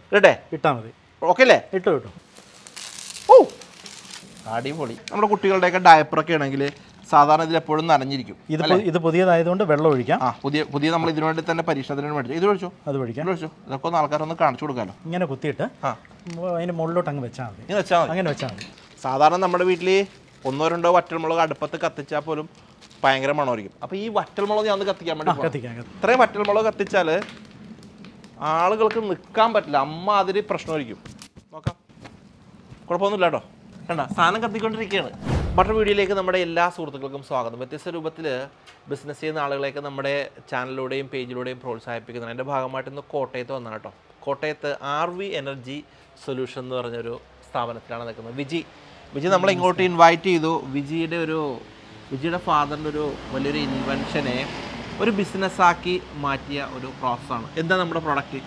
ഇടട്ടെ ഇട്ടാൽ മതി ഓക്കെ അല്ലേ ഇട്ടു ഇട്ടു ഓ അടിപൊളി നമ്മുടെ കുട്ടികളുടെയൊക്കെ ഡയപ്പറൊക്കെ ആണെങ്കിൽ സാധാരണ ഇതിൽ എപ്പോഴും നനഞ്ഞിരിക്കും ഇത് പു- ഇത് പുതിയതായതുകൊണ്ട് വെള്ളം ഒഴിക്കാം ആ പുതിയ പുതിയ നമ്മൾ ഇതിനു വേണ്ടി തന്നെ പരീക്ഷണത്തിന് വേണ്ടി മേടിച്ചു ഇത് ഒഴിച്ചോ അത് ഒഴിക്കാം ഇത് ഒഴിച്ചോ ഇതൊക്കെ ഒന്ന് ആൾക്കാരൊന്ന് കാണിച്ചു കൊടുക്കാമല്ലോ ഇങ്ങനെ കുത്തിയിട്ട് ആ മു- അതിന് മുകളിലോട്ട് അങ്ങ് വെച്ചാൽ മതി ഇങ്ങനെ വെച്ചാൽ മതി അങ്ങനെ വെച്ചാൽ മതി സാധാരണ നമ്മുടെ വീട്ടിൽ ഒന്നോ രണ്ടോ വറ്റൽമുളക് അടുപ്പത്ത് കത്തിച്ചാൽ പോലും ഭയങ്കര മണമായിരിക്കും അപ്പോൾ ഈ വറ്റൽമുളക് ഞാൻ ഒന്ന് കത്തിക്കാൻ വേണ്ടി പോവാം. കത്തിക്കാം കത്തി ഇത്രയും വറ്റൽമുളക് കത്തിച്ചാൽ ആളുകൾക്ക് നിൽക്കാൻ പറ്റില്ല അമ്മ അതിൽ പ്രശ്നമായിരിക്കും നോക്കാം കുഴപ്പമൊന്നുമില്ല കേട്ടോ കണ്ട സാധനം കത്തിക്കൊണ്ടിരിക്കുകയാണ് മറ്റൊരു വീഡിയോയിലേക്ക് നമ്മുടെ എല്ലാ സുഹൃത്തുക്കൾക്കും സ്വാഗതം വ്യത്യസ്ത രൂപത്തിൽ ബിസിനസ് ചെയ്യുന്ന ആളുകളെയൊക്കെ നമ്മുടെ ചാനലിലൂടെയും പേജിലൂടെയും പ്രോത്സാഹിപ്പിക്കുന്നതാണ് എൻ്റെ ഭാഗമായിട്ട് ഇന്ന് കോട്ടയത്ത് വന്നതാണ് കേട്ടോ കോട്ടയത്ത് ആർ വി എനർജി സൊല്യൂഷൻ എന്ന് പറഞ്ഞൊരു സ്ഥാപനത്തിലാണ് നിൽക്കുന്നത് വിജി വിജി നമ്മളെ ഇങ്ങോട്ട് ഇൻവൈറ്റ് ചെയ്തു വിജിയുടെ ഒരു വിജിയുടെ ഫാദറിൻ്റെ ഒരു വലിയൊരു ഇൻവെൻഷനെ ഒരു ബിസിനസ്സാക്കി മാറ്റിയ ഒരു പ്രോസസ്സാണ് എന്താ നമ്മുടെ പ്രോഡക്റ്റ്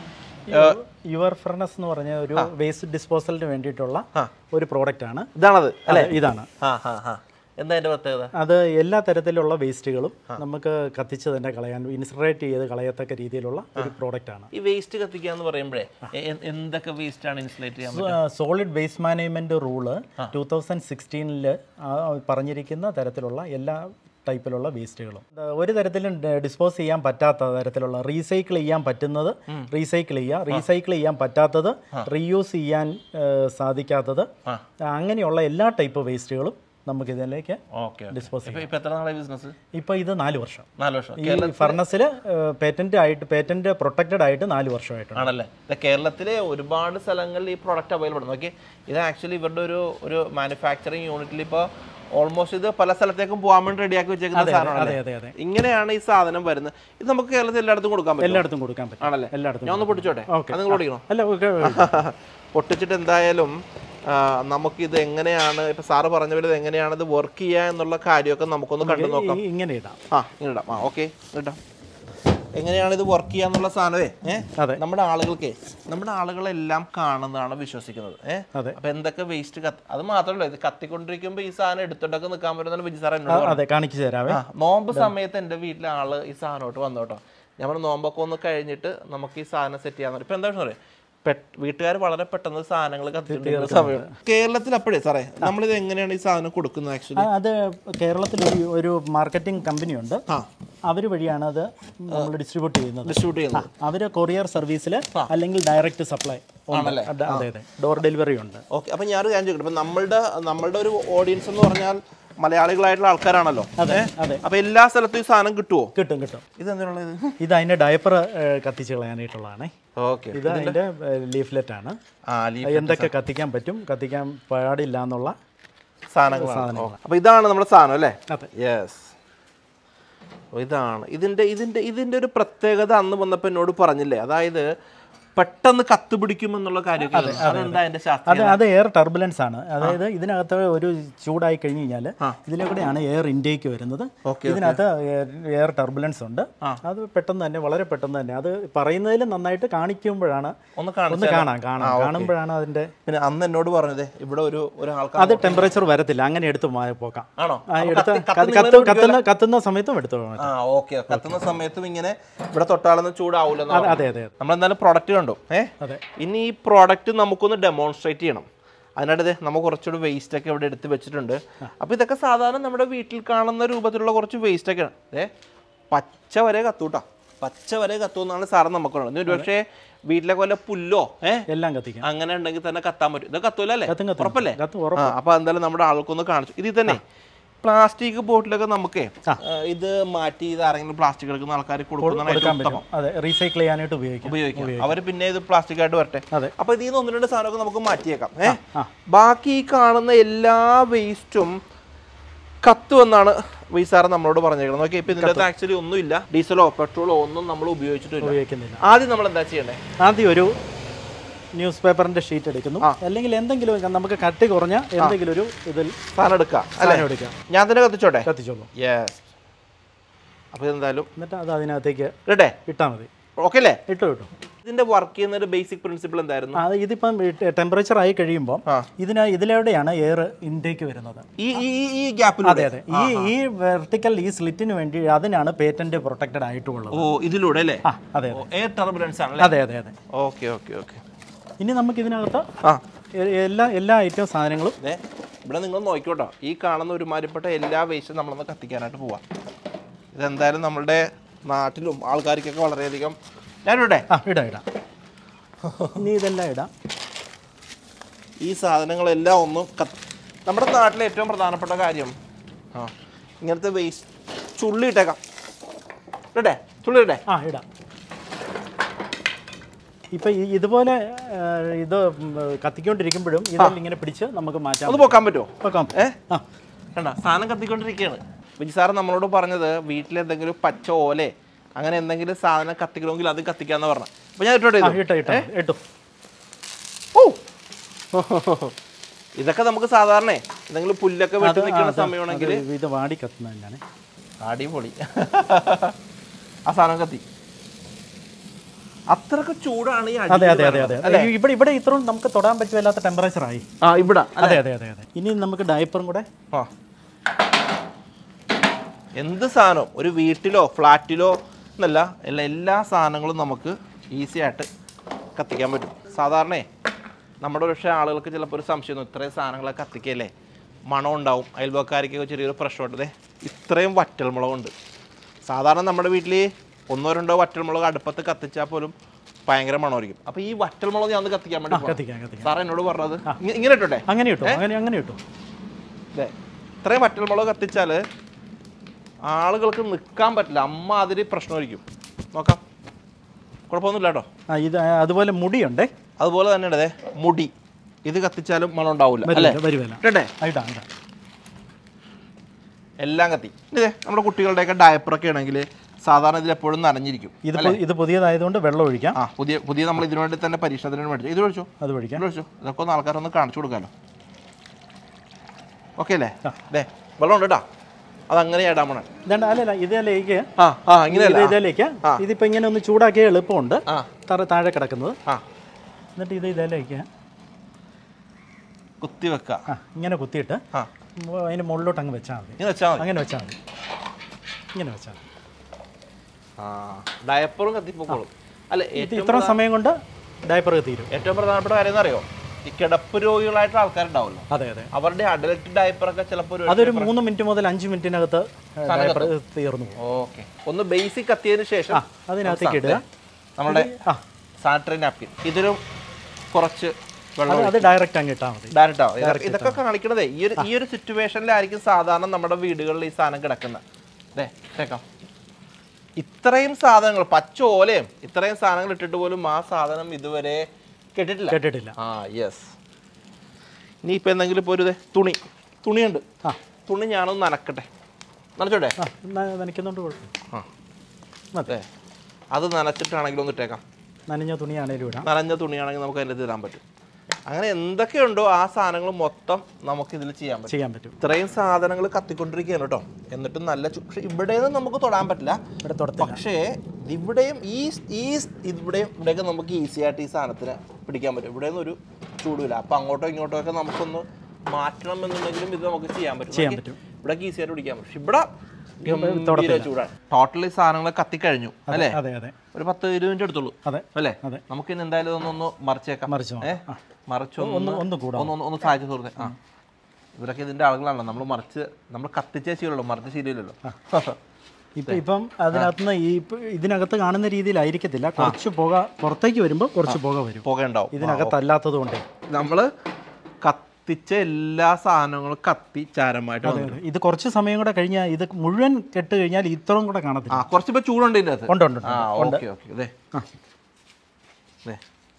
യുവർ ഫർണസ് എന്ന് പറഞ്ഞ ഒരു വേസ്റ്റ് ഡിസ്പോസലിന് വേണ്ടിയിട്ടുള്ള ആ. ഒരു പ്രോഡക്റ്റ് ആണ് ഇതാണത് അതെ, ഇതാണ് ആ ഹാ ഹാ എന്താ അതിൻ്റെ പ്രത്യേകത അത് എല്ലാ തരത്തിലുള്ള വേസ്റ്റുകളും നമുക്ക് കത്തിച്ച് തന്നെ കളയാൻ ഇൻസിറേറ്റ് ചെയ്ത് കളയത്തക്ക രീതിയിലുള്ള ഒരു പ്രോഡക്റ്റ് ആണ് ഈ വേസ്റ്റ് കത്തിക്കുക എന്ന് പറയുമ്പോഴേ എ- എ- എന്തൊക്കെ വേസ്റ്റ് ആണ് ഇൻസുലേറ്റ് ചെയ്യാൻ പറ്റുക solid waste management rule two thousand സിക്സ്റ്റീനിൽ പറഞ്ഞിരിക്കുന്ന തരത്തിലുള്ള എല്ലാ ടൈപ്പിലുള്ള വേസ്റ്റുകളും ഒരു തരത്തിലും ഡിസ്പോസ് ചെയ്യാൻ പറ്റാത്ത തരത്തിലുള്ള റീസൈക്കിൾ ചെയ്യാൻ പറ്റുന്നത് റീസൈക്കിൾ ചെയ്യുക റീസൈക്കിൾ ചെയ്യാൻ പറ്റാത്തത് റീയൂസ് ചെയ്യാൻ ഏഹ്, സാധിക്കാത്തത് ആ. അങ്ങനെയുള്ള എല്ലാ ടൈപ്പ് വേസ്റ്റുകളും നമുക്ക് ഇതിലേക്ക് ഓക്കെ ഡിസ്പോസ് ചെയ്യാം ഇപ്പൊ ഇപ്പൊ എത്ര നാളെ ബിസിനസ് ഇപ്പോൾ ഇത് നാല് വർഷം നാല് വർഷം ഈ ഫർണസിൽ പേറ്റന്റ് ആയിട്ട് പേറ്റന്റ് പ്രൊട്ടക്റ്റഡ് ആയിട്ട് നാല് വർഷമായിട്ടുണ്ട് ആണല്ലേ ഇത് കേരളത്തിലെ ഒരുപാട് സ്ഥലങ്ങളിൽ ഈ പ്രോഡക്റ്റ് അവൈലബിൾ ആണ് ഓക്കെ ഇത് ആക്ച്വലി ഇവരുടെ ഒരു ഒരു മാനുഫാക്ചറിങ് യൂണിറ്റിൽ ഇപ്പോൾ ഓൾമോസ്റ്റ് ഇത് പല സ്ഥലത്തേക്കും പോകാൻ വേണ്ടി റെഡിയാക്കി വെച്ചേക്കുന്ന അതെ സാധനമാണ് അതെ അതെ ഇങ്ങനെയാണ് ഈ സാധനം വരുന്നത് ഇത് നമുക്ക് കേരളത്തിൽ എല്ലായിടത്തും കൊടുക്കാൻ പറ്റും എല്ലായിടത്തും കൊടുക്കാൻ പറ്റും ആണല്ലേ എല്ലായിടത്തും ഞാൻ ഒന്ന് പൊട്ടിച്ചോട്ടെ ഓക്കെ. അത് നിങ്ങൾ ഓടിക്കണോ അല്ല ഓക്കെ പൊട്ടിച്ചിട്ട് എന്തായാലും ആ, നമുക്കിത് എങ്ങനെയാണ് ഇപ്പൊ സാറ് പറഞ്ഞ പോലെ ഇത് എങ്ങനെയാണ് ഇത് വർക്ക് ചെയ്യുക എന്നുള്ള കാര്യമൊക്കെ നമുക്കൊന്ന് കണ്ടു നോക്കാം ഈ- ഇങ്ങനെ ഇടാം ആ ഇങ്ങനെ ഇടാം ആ ഓക്കെ ഇടാം എങ്ങനെയാണ് ഇത് വർക്ക് ചെയ്യുക എന്നുള്ള സാധനമേ ഏഹ് അതെ നമ്മുടെ ആളുകൾക്ക് നമ്മുടെ ആളുകളെല്ലാം കാണുന്നതാണ് വിശ്വസിക്കുന്നത് ഏഹ് അതെ. അപ്പൊ എന്തൊക്കെ വേസ്റ്റ് കത്ത് അത് മാത്രമല്ല ഇത് കത്തിക്കൊണ്ടിരിക്കുമ്പോൾ ഈ സാധനം എടുത്തിട്ടൊക്കെ നിൽക്കാൻ പറ്റുന്ന വിജി സാർ എന്നോട് പറഞ്ഞു. അതെ കാണിച്ചു തരാവേ ആ നോമ്പ് സമയത്ത് എൻ്റെ വീട്ടിലെ ആള് ഈ സാധനമായിട്ട് വന്നു കേട്ടോ ഞാൻ പറഞ്ഞു നോമ്പൊക്കെ ഒന്ന് കഴിഞ്ഞിട്ട് നമുക്ക് ഈ സാധനം സെറ്റ് ചെയ്യാൻ ഇപ്പൊ എന്താ പറയാ വീട്ടുകാർ വളരെ പെട്ടെന്ന് സാധനങ്ങൾ കത്തിക്കൊണ്ടിരിക്കുന്ന സമയം കേരളത്തിൽ അപ്പോഴേ സാറേ നമ്മളിത് എങ്ങനെയാണ് ഈ സാധനം കൊടുക്കുന്നത് ആക്ച്വലി ആ, അത് കേരളത്തിൽ ഒരു ഒരു മാർക്കറ്റിംഗ് കമ്പനിയുണ്ട് അവർ വഴിയാണ് അത് നമ്മൾ ഡിസ്ട്രിബ്യൂട്ട് ചെയ്യുന്നത് ഡിസ്ട്രിബ്യൂട്ട് ചെയ്യുന്നത് അവർ കൊറിയർ സർവീസിൽ അല്ലെങ്കിൽ ഡയറക്റ്റ് സപ്ലൈ ആണല്ലേ? അതെ അതെ ഡോർ ഡെലിവറി ഉണ്ട് ഓക്കെ അപ്പൊ ഞാനൊരു കാര്യം ചോദിക്കട്ടെ അപ്പൊ നമ്മളുടെ നമ്മളുടെ ഒരു ഓഡിയൻസ് എന്ന് പറഞ്ഞാൽ മലയാളികളായിട്ടുള്ള ആൾക്കാരാണല്ലോ അതെ അതെ അപ്പൊ എല്ലാ സ്ഥലത്തും ഈ സാധനം കിട്ടുമോ കിട്ടും കിട്ടും ഇത് എന്തിനുള്ളത് ഇത് അതിൻ്റെ ഡയപ്പർ കത്തിച്ച് കളയാനായിട്ടുള്ളതാണേ ഓക്കെ ഇത് അതിൻ്റെ ലീഫ്ലെറ്റ് ആണ് ആ ലീഫ് എന്തൊക്കെ കത്തിക്കാൻ പറ്റും കത്തിക്കാൻ പാടില്ല എന്നുള്ള സാധനങ്ങളാണ് ഓ, അപ്പൊ ഇതാണ് നമ്മുടെ സാധനം അല്ലേ അതെ യെസ് ഇതാണ് ഇതിന്റെ ഇതിന്റെ ഇതിന്റെ ഒരു പ്രത്യേകത അന്ന് വന്നപ്പോ എന്നോട് പറഞ്ഞില്ലേ അതായത് പെട്ടെന്ന് കത്ത് പിടിക്കുമെന്നുള്ള കാര്യമൊക്കെ ഉണ്ട്. അതെന്താ അതിന്റെ ശാസ്ത്രം അത് അത് എയർ ടർബുലൻസ് ആണ് അതായത് ഇതിനകത്ത് ഒരു ചൂടായി കഴിഞ്ഞ് കഴിഞ്ഞാൽ ഇതിലൂടെയാണ് എയർ ഇൻടേക്ക് വരുന്നത് ഇതിനകത്ത് എയർ ടർബുലൻസ് ഉണ്ട് അത് പെട്ടെന്ന് തന്നെ വളരെ പെട്ടെന്ന് തന്നെ അത് പറയുന്നതിൽ നന്നായിട്ട് കാണിക്കുമ്പോഴാണ് ഒന്ന് കാണാം ഒന്ന് കാണാം കാണാം കാണുമ്പോഴാണ് അതിന്റെ പിന്നെ അന്ന് എന്നോട് പറഞ്ഞത് ഇവിടെ ഒരു ഒരാൾക്ക് അത് ടെമ്പറേച്ചർ വരത്തില്ല അങ്ങനെ എടുത്ത് മാ- പോക്കാം ആണോ ആ, അപ്പൊ എടുത്ത് കത്തി- കത്ത് കത്ത് കത്ത് കത്തുന്ന കത്തുന്ന സമയത്തും എടുത്തു പോകാം ആ ഓക്കെ കത്തുന്ന സമയത്തും ഇങ്ങനെ ഇവിടെ തൊട്ടാളൊന്നും ചൂടാവൂലെന്ന് അതെ അതെ അതെ നമ്മളെന്തായാലും പ്രൊഡക്റ്റ് കണ്ടു ഏ അതെ ഇനി ഈ പ്രോഡക്റ്റ് നമുക്കൊന്ന് ഡെമോൺസ്ട്രേറ്റ് ചെയ്യണം അതിനടുത്ത് നമുക്ക് കുറച്ചുകൂടി വേസ്റ്റ് ഒക്കെ ഇവിടെ എടുത്ത് വെച്ചിട്ടുണ്ട് അപ്പോൾ ഇതൊക്കെ സാധാരണ നമ്മുടെ വീട്ടിൽ കാണുന്ന രൂപത്തിലുള്ള കുറച്ച് വേസ്റ്റ് ഒക്കെയാണ് ഏ പച്ച വരെ കത്തൂട്ടാ പച്ച വരെ കത്തുമെന്നാണ് സാറ് നമുക്ക് പറയുന്നത് ഒരു പക്ഷേ വീട്ടിലൊക്കെ വല്ല പുല്ലോ ഏ എല്ലാം കത്തിക്കാം അങ്ങനെ ഉണ്ടെങ്കിൽ തന്നെ കത്താൻ പറ്റും ഇത് കത്തൂല അല്ലേ കത്തും കത്തും ഉറപ്പല്ലേ കത്തും ഉറപ്പ് ആ അപ്പോൾ എന്തായാലും നമ്മുടെ ആൾക്കൊന്ന് കാണിച്ചു ഇതിൽ തന്നെ പ്ലാസ്റ്റിക് ബോട്ടിലൊക്കെ നമുക്ക് ഇത് മാറ്റി ഇത് ആരെങ്കിലും പ്ലാസ്റ്റിക് എടുക്കുന്ന ആൾക്കാർ കൊടുക്കുന്നതാണ് ഏറ്റവും കൊടുക്കാൻ ഉത്തമം പറ്റും അതെ റീസൈക്കിൾ ചെയ്യാനായിട്ട് ഉപയോഗിക്കാം ഉപയോഗിക്കാം അവർ പിന്നെ ഇത് പ്ലാസ്റ്റിക് ആയിട്ട് വരട്ടെ അതെ. അപ്പൊ ഇതിൽ നിന്ന് ഒന്ന് രണ്ട് സാധനമൊക്കെ നമുക്ക് മാറ്റിയേക്കാം ഏ ആ. ബാക്കി ഈ കാണുന്ന എല്ലാ വേസ്റ്റും കത്തുമെന്നാണ് വൈസാറ് നമ്മളോട് പറഞ്ഞേക്കുന്നത് ഓക്കെ ഇപ്പൊ ഇതിൻ്റെ അകത്ത് ആക്ച്വലി ഒന്നുമില്ല ഡീസലോ പെട്രോളോ ഒന്നും നമ്മൾ ഉപയോഗിച്ചിട്ടില്ല ഉപയോഗിക്കുന്നില്ല ആദ്യം നമ്മൾ എന്താ ചെയ്യണ്ടേ ആദ്യം ഒരു ന്യൂസ് പേപ്പറിന്റെ ഷീറ്റ് എടുക്കുന്നു അല്ലെങ്കിൽ എന്തെങ്കിലും നമുക്ക് കട്ടി കുറഞ്ഞ എന്തെങ്കിലും ഒരു ഇതിൽ സാധനം എടുക്കാം അല്ലെ സാധനം എടുക്കാം ഞാൻ തന്നെ കത്തിച്ചോട്ടെ കത്തിച്ചോളൂ യെസ് അപ്പൊ ഇതെന്തായാലും എന്നിട്ട് അത് അതിനകത്തേക്ക് ഇടട്ടെ ഇട്ടാൽ മതി ഓക്കെ അല്ലേ ഇട്ടു ഇട്ടു ഇതിന്റെ വർക്ക് ചെയ്യുന്ന ഒരു ബേസിക് പ്രിൻസിപ്പിൾ എന്തായിരുന്നു അത് ഇതിപ്പം ടെമ്പറേച്ചർ ആയി കഴിയുമ്പോൾ ആ. ഇതിന് ഇതിലൂടെയാണ് എയർ ഇൻടേക്ക് വരുന്നത് ഈ ഈ ഈ- ഈ ഗ്യാപ്പിൽ അതെ അതെ ഈ ഈ വെർട്ടിക്കൽ ഈ സ്ലിറ്റിന് വേണ്ടി അതിനാണ് പേറ്റന്റ് പ്രൊട്ടക്റ്റഡ് ആയിട്ടുള്ളത് ഓ ഇതിലൂടെ അല്ലേ ആ അതെ എയർ ടർബുലൻസ് ആണല്ലേ അതെ അതെ അതെ ഓക്കെ ഓക്കെ ഓക്കെ ഇനി നമുക്ക് ഇതിനകത്ത് ആ എ- എല്ലാ എല്ലാ ഐറ്റം സാധനങ്ങളും ദേ ഇവിടെ നിങ്ങൾ നോക്കിക്കോട്ടോ ഈ കാണുന്ന ഒരുമാതിരിപ്പെട്ട എല്ലാ വേസ്റ്റും നമ്മളൊന്ന് കത്തിക്കാനായിട്ട് പോവാം ഇതെന്തായാലും നമ്മളുടെ നാട്ടിലും ആൾക്കാർക്കൊക്കെ വളരെയധികം ഞാനിവിടെ ആ ഇടാം ഇടാം ഇനി ഇതെല്ലാം ഇടാം ഈ സാധനങ്ങളെല്ലാം ഒന്നും കത്ത് നമ്മുടെ നാട്ടിലെ ഏറ്റവും പ്രധാനപ്പെട്ട കാര്യം ആ ഇങ്ങനത്തെ വേസ്റ്റ് ചുള്ളി ഇട്ടേക്കാം ഇടട്ടെ ചുള്ളി ഇടേ ആ ഇടാം ഇപ്പം ഈ ഇതുപോലെ ആ, ഇത് ഉം, കത്തിക്കൊണ്ടിരിക്കുമ്പോഴും ഇതെല്ലാം ഇങ്ങനെ പിടിച്ച് നമുക്ക് മാറ്റാം ഒന്ന് പൊക്കാൻ പറ്റുമോ വെക്കാം ഏ ആ കണ്ട സാധനം കത്തിക്കൊണ്ടിരിക്കുകയാണ് ബിജി സാറ് നമ്മളോട് പറഞ്ഞത് വീട്ടിലെന്തെങ്കിലും പച്ച ഓലെ അങ്ങനെ എന്തെങ്കിലും സാധനം കത്തിക്കണമെങ്കിൽ അത് കത്തിക്കാന്ന് പറഞ്ഞു അപ്പൊ ഞാൻ ഇട്ടോട്ടെ ആ ഇത്? ഇട്ടോ ഇട്ടോ ഇട്ടു ഓ ഇതൊക്കെ നമുക്ക് സാധാരണ എന്തെങ്കിലും പുല്ലൊക്കെ വെട്ടി നിൽക്കുന്ന സമയമാണെങ്കിൽ അത് ഇത് വാടി കത്തുന്നതല്ലാണ് അടിപൊളി ആ സാധനം കത്തി അത്രക്ക് ചൂടാണ് ഈ അതെ അടിയിൽ അതെ അതെ വരുന്നത്. അതെ ഇവിടെ ഇവിടെ ഇത്രയും നമുക്ക് തൊടാൻ പറ്റുമല്ലാത്ത ടെമ്പറേച്ചർ ആയി ആ ഇവിടെ അതെ അതെ അതെ അതെ ഇനി നമുക്ക് ഡയപ്പറും കൂടെ ആ എന്ത് സാധനവും ഒരു വീട്ടിലോ ഫ്ലാറ്റിലോ എന്നല്ല എല്ലാ എല്ലാ സാധനങ്ങളും നമുക്ക് ഈസി ആയിട്ട് കത്തിക്കാൻ പറ്റും സാധാരണ നമ്മുടെ പക്ഷേ ആളുകൾക്ക് ചിലപ്പോൾ ഒരു സംശയം തോന്നും, ഇത്രയും സാധനങ്ങളൊക്കെ കത്തിക്കല്ലേ മണം ഉണ്ടാവും അയൽവക്കാർക്കൊക്കെ ചെറിയൊരു പ്രശ്നമുണ്ട് ദേ ഇത്രയും വറ്റൽമുളകുണ്ട് സാധാരണ നമ്മുടെ വീട്ടിൽ ഒന്നോ രണ്ടോ വറ്റൽമുളക് അടുപ്പത്ത് കത്തിച്ചാൽ പോലും ഭയങ്കര മണമായിരിക്കും അപ്പോൾ ഈ വറ്റൽമുളക് ഞാൻ ഒന്ന് കത്തിക്കാൻ വേണ്ടി പോവാ. കത്തിക്കാം കത്തിക്കാം സാർ എന്നോട് പറഞ്ഞത് ഇങ്ങ- ഇങ്ങനെ ഇട്ടോട്ടെ അങ്ങനെ കിട്ടും അങ്ങനെ അങ്ങനെ കിട്ടും അതെ ഇത്രയും വറ്റൽമുളക് കത്തിച്ചാൽ ആളുകൾക്ക് നിൽക്കാൻ പറ്റില്ല അമ്മ അതിൽ പ്രശ്നമായിരിക്കും നോക്കാം കുഴപ്പമൊന്നുമില്ല കേട്ടോ ആ ഇത് അതുപോലെ മുടിയുണ്ടേ അതുപോലെ തന്നെ അതെ മുടി ഇത് കത്തിച്ചാലും മണം ഉണ്ടാവില്ല അല്ലേ വരുമല്ല വരുമല്ല ഇട്ടേ ആയിട്ടാ ഇടാം എല്ലാം കത്തി ഇതേ നമ്മുടെ കുട്ടികളുടെയൊക്കെ ഡയപ്പറൊക്കെ ആണെങ്കിൽ സാധാരണ ഇതിൽ എപ്പോഴും നനഞ്ഞിരിക്കും ഇത് പു- ഇത് പുതിയതായതുകൊണ്ട് വെള്ളം ഒഴിക്കാം ആ പുതിയ പുതിയ നമ്മൾ ഇതിനു വേണ്ടി തന്നെ പരീക്ഷണത്തിന് വേണ്ടി മേടിച്ചു ഇത് ഒഴിച്ചു അത് ഒഴിക്കാം ഇത് ഒഴിച്ചു ഇതൊക്കെ ഒന്ന് ആൾക്കാരൊന്ന് കാണിച്ചു കൊടുക്കാമല്ലോ ഓക്കെ അല്ലേ ദേ വെള്ളം ഉണ്ട് കേട്ടോ അതങ്ങനെ ഇടാൻ പോണേ ഇതാണ്ട് അല്ലല്ല ഇതിലേക്ക് ആ ആ ഇങ്ങനെയല്ല ഇത് ഇതിലേക്ക് ഇതിപ്പോൾ ഇങ്ങനെ ഒന്ന് ചൂടാക്കിയ എളുപ്പമുണ്ട് ആ തറ താഴെ കിടക്കുന്നത് ആ എന്നിട്ട് ഇത് ഇതിലേക്ക് കുത്തി വെക്കുക ആ ഇങ്ങനെ കുത്തിയിട്ട് ആ മു- അതിന് മുകളിലോട്ട് അങ്ങ് വെച്ചാൽ മതി ഇങ്ങനെ വെച്ചാൽ മതി അങ്ങനെ വെച്ചാൽ മതി ഇങ്ങനെ വെച്ചാൽ മതി ആ ഡയപ്പറും കത്തിപ്പോക്കോളും അല്ല ഇത് ഏറ്റവും ഇത്ര സമയം കൊണ്ട് ഡയപ്പർ തീരും ഏറ്റവും പ്രധാനപ്പെട്ട കാര്യം എന്ന് അറിയോ ഈ കിടപ്പ് രോഗികളായിട്ട് ആൾക്കാരുണ്ടാവുമല്ലോ അതെ അതെ അവരുടെ അഡലറ്റ് ഡയപ്പറൊക്കെ ചിലപ്പോൾ ഒരു അതൊരു മൂന്ന് മിനിറ്റ് മുതൽ അഞ്ച് മിനിറ്റിനകത്ത് ഡയപ്പർ തീർന്നു പോകും ഓക്കെ ഒന്ന് ബേസിക് കത്തിയതിന് ശേഷം ആ അതിനകത്തേക്ക് ഇടുക നമ്മുടെ ആ സാനിറ്ററി നാപ്കിൻ ഇതിലും കുറച്ച് വെള്ളം അത് അത് ഡയറക്റ്റ് അങ്ങ് ഇട്ടാൽ മതി ഡയറക്റ്റ് ആവും ഇതൊക്കെ- ഇതൊക്കെ കാണിക്കണതേ ഈ ഒരു ഈ ഒരു സിറ്റുവേഷനിലായിരിക്കും സാധാരണ നമ്മുടെ വീടുകളിൽ ഈ സാധനം കിടക്കുന്നത് അതെ കേൾക്കാം ഇത്രയും സാധനങ്ങൾ പച്ച ഓലയും ഇത്രയും സാധനങ്ങൾ ഇട്ടിട്ട് പോലും ആ സാധനം ഇതുവരെ കേട്ടിട്ടില്ല കേട്ടിട്ടില്ല ആ യെസ് ഇനി ഇപ്പം എന്തെങ്കിലും ഇപ്പോൾ ഒരു ദേ തുണി തുണിയുണ്ട് ആ തുണി ഞാനൊന്ന് നനക്കട്ടെ നനച്ചോട്ടെ ആ ന- നനയ്ക്കുന്നുണ്ട് കുഴപ്പം ആ മതി അതെ അത് നനച്ചിട്ടാണെങ്കിലും ഒന്ന് ഇട്ടേക്കാം നനഞ്ഞ തുണിയാണേലും ഇടാം നനഞ്ഞ തുണിയാണെങ്കിൽ നമുക്ക് അതിൻ്റെ ഇടാൻ പറ്റും അങ്ങനെ എന്തൊക്കെയുണ്ടോ ആ സാധനങ്ങൾ മൊത്തം നമുക്ക് ഇതിൽ ചെയ്യാൻ പറ്റും ചെയ്യാൻ പറ്റും ഇത്രയും സാധനങ്ങൾ കത്തിക്കൊണ്ടിരിക്കുകയാണ് കേട്ടോ എന്നിട്ടും നല്ല ചു- പക്ഷെ ഇവിടെയൊന്നും നമുക്ക് തൊടാൻ പറ്റില്ല ഇവിടെ തുടത്തില്ല പക്ഷേ ഇവിടെയും ഈ ഈ ഇവിടെയും ഇവിടെയൊക്കെ നമുക്ക് ഈസി ആയിട്ട് ഈ സാധനത്തിന് പിടിക്കാൻ പറ്റും ഇവിടെയൊന്നും ഒരു ചൂടുമില്ല അപ്പം അങ്ങോട്ടോ ഇങ്ങോട്ടോ ഒക്കെ നമുക്കൊന്ന് മാറ്റണം എന്നുണ്ടെങ്കിലും ഇത് നമുക്ക് ചെയ്യാൻ പറ്റും ചെയ്യാൻ നോക്കി, പറ്റും. ഇവിടേക്ക് ഈസി ആയിട്ട് പിടിക്കാൻ പറ്റും പക്ഷെ ഇവിടെ ഗംഭീര ചൂടാണ് ടോട്ടലി സാധനങ്ങൾ കത്തിക്കഴിഞ്ഞു അല്ലേ അതെ അതെ ഒരു പത്ത് ഇരുപത് മിനിറ്റ് എടുത്തുള്ളൂ അതെ അല്ലേ അതെ. നമുക്ക് ഇന്ന് എന്തായാലും ഒന്നൊന്ന് മറിച്ചേക്കാം മറിച്ച് ഏ നോക്കാം. മറിച്ച് ഒന്ന് ഒന്ന് ഒന്ന് കൂടാം ഒന്ന് ഒന്ന് ഒന്ന് സഹായിച്ചു സുഹൃത്തെ ആ ഇവരൊക്കെ ഇതിന്റെ ആളുകളാണല്ലോ നമ്മൾ മറിച്ച് നമ്മൾ കത്തിച്ചേ ശീലമുള്ളൂ മറിച്ച് ശീലമില്ലല്ലോ ഇപ്പം ഇപ്പം അതിനകത്തുനിന്ന് ഈ ഇപ്പ- ഇതിനകത്ത് കാണുന്ന രീതിയിലായിരിക്കത്തില്ല കുറച്ച് പുക പുറത്തേക്ക് വരുമ്പോൾ കുറച്ച് പുക വരും പുക ഉണ്ടാവും ഇതിനകത്തല്ലാത്തത് കൊണ്ടേ നമ്മൾ കത്തിച്ച എല്ലാ സാധനങ്ങളും കത്തി ചാരമായിട്ട് വന്നു ഇത് കുറച്ച് സമയം കൂടെ കഴിഞ്ഞാൽ ഇത് മുഴുവൻ കെട്ട് കഴിഞ്ഞാൽ ഇത്രയും കൂടെ കാണത്തില്ല ആ കുറച്ച് ഇപ്പൊ ചൂടുണ്ട് ഇതിന്റെ അകത്ത് ഉണ്ട് ഉണ്ട് ആ ഉണ്ട്. ഓക്കെ ഓക്കെ അതെ അതെ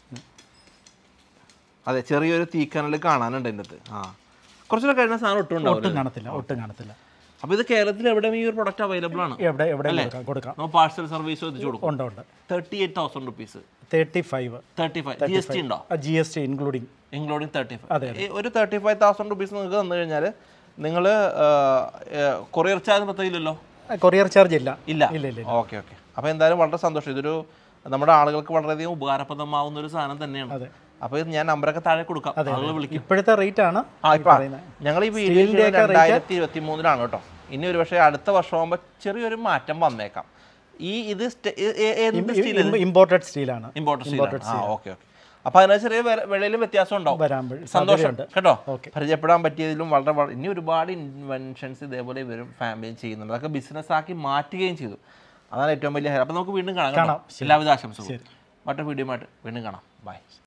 അതെ ചെറിയൊരു തീക്കനൽ കാണാനുണ്ട് ഇതിൻ്റെ അകത്ത് ആ കുറച്ചുകൂടെ കഴിഞ്ഞ സാധനം ഒട്ടും ഉണ്ടാവും ഒട്ടും കാണത്തില്ല ഒട്ടും കാണത്തില്ല അപ്പൊ ഇത് കേരളത്തിൽ എവിടെയും ഈ ഒരു പ്രൊഡക്റ്റ് അവൈലബിൾ ആണ് എവിടെ എവിടെ കൊടുക്കാം കൊടുക്കാം നമ്മൾ പാഴ്സൽ സർവീസ് എത്തിച്ചു കൊടുക്കും ഉണ്ട് ഉണ്ട് thirty eight thousand rupees thirty five thirty five G S T ഉണ്ടോ G S T including including thirty അതെ, ഫൈവ് ഒരു തേർട്ടി ഫൈവ് തൗസൻഡ് റുപ്പീസ് നിങ്ങൾക്ക് തന്നു കഴിഞ്ഞാൽ നിങ്ങൾ കൊറിയർ ചാർജ് പറ്റില്ലല്ലോ കൊറിയർ ചാർജ് ഇല്ല ഇല്ല ഇല്ല ഇല്ല ഓക്കെ ഓക്കെ അപ്പോൾ എന്തായാലും വളരെ സന്തോഷം ഇതൊരു നമ്മുടെ ആളുകൾക്ക് വളരെയധികം ഉപകാരപ്രദമാവുന്ന ഒരു സാധനം തന്നെയാണ് അതെ അപ്പോൾ ഇത് ഞാൻ നമ്പറൊക്കെ താഴെ കൊടുക്കാം ആളുകൾ വിളിക്കും ഇപ്പോഴത്തെ റേറ്റ് ആണ് ആ ഇപ്പൊ ഞങ്ങൾ ഈ വീഡിയോ ചെയ്യുന്നത് രണ്ടായിരത്തി ഇരുപത്തി മൂന്നിലാണ് കേട്ടോ ഇനി ഒരു പക്ഷേ അടുത്ത വർഷമാകുമ്പോൾ ചെറിയൊരു മാറ്റം വന്നേക്കാം ഈ ഇത് സ്റ്റെ- ഏ- ഏ- എന്ത് സ്റ്റീൽ ഇമ്പോർട്ടഡ് സ്റ്റീലാണ് ഇമ്പോർട്ടൻ്റ് സ്റ്റീലാണ് ആ ഓക്കെ ഓക്കെ അപ്പോൾ അതിന് ചെറിയ വില- വിലയിലും വ്യത്യാസം ഉണ്ടാവും വരാൻ വഴി- സന്തോഷം സാധ്യതയുണ്ട്. കേട്ടോ ഓക്കെ. പരിചയപ്പെടാൻ പറ്റിയതിലും വളരെ വള- ഇനി ഒരുപാട് ഇൻവെൻഷൻസ് ഇതേപോലെ ഇവരും ഫാമിലിയും ചെയ്യുന്നുണ്ട് അതൊക്കെ ബിസിനസ് ആക്കി മാറ്റുകയും ചെയ്തു അതാണ് ഏറ്റവും വലിയ അപ്പോൾ നമുക്ക് വീണ്ടും കാണാം കേട്ടോ. കാണാം. ശരി. എല്ലാവിധ ആശംസകളും മറ്റൊരു വീഡിയോ ആയിട്ട് വീണ്ടും കാണാം ബൈ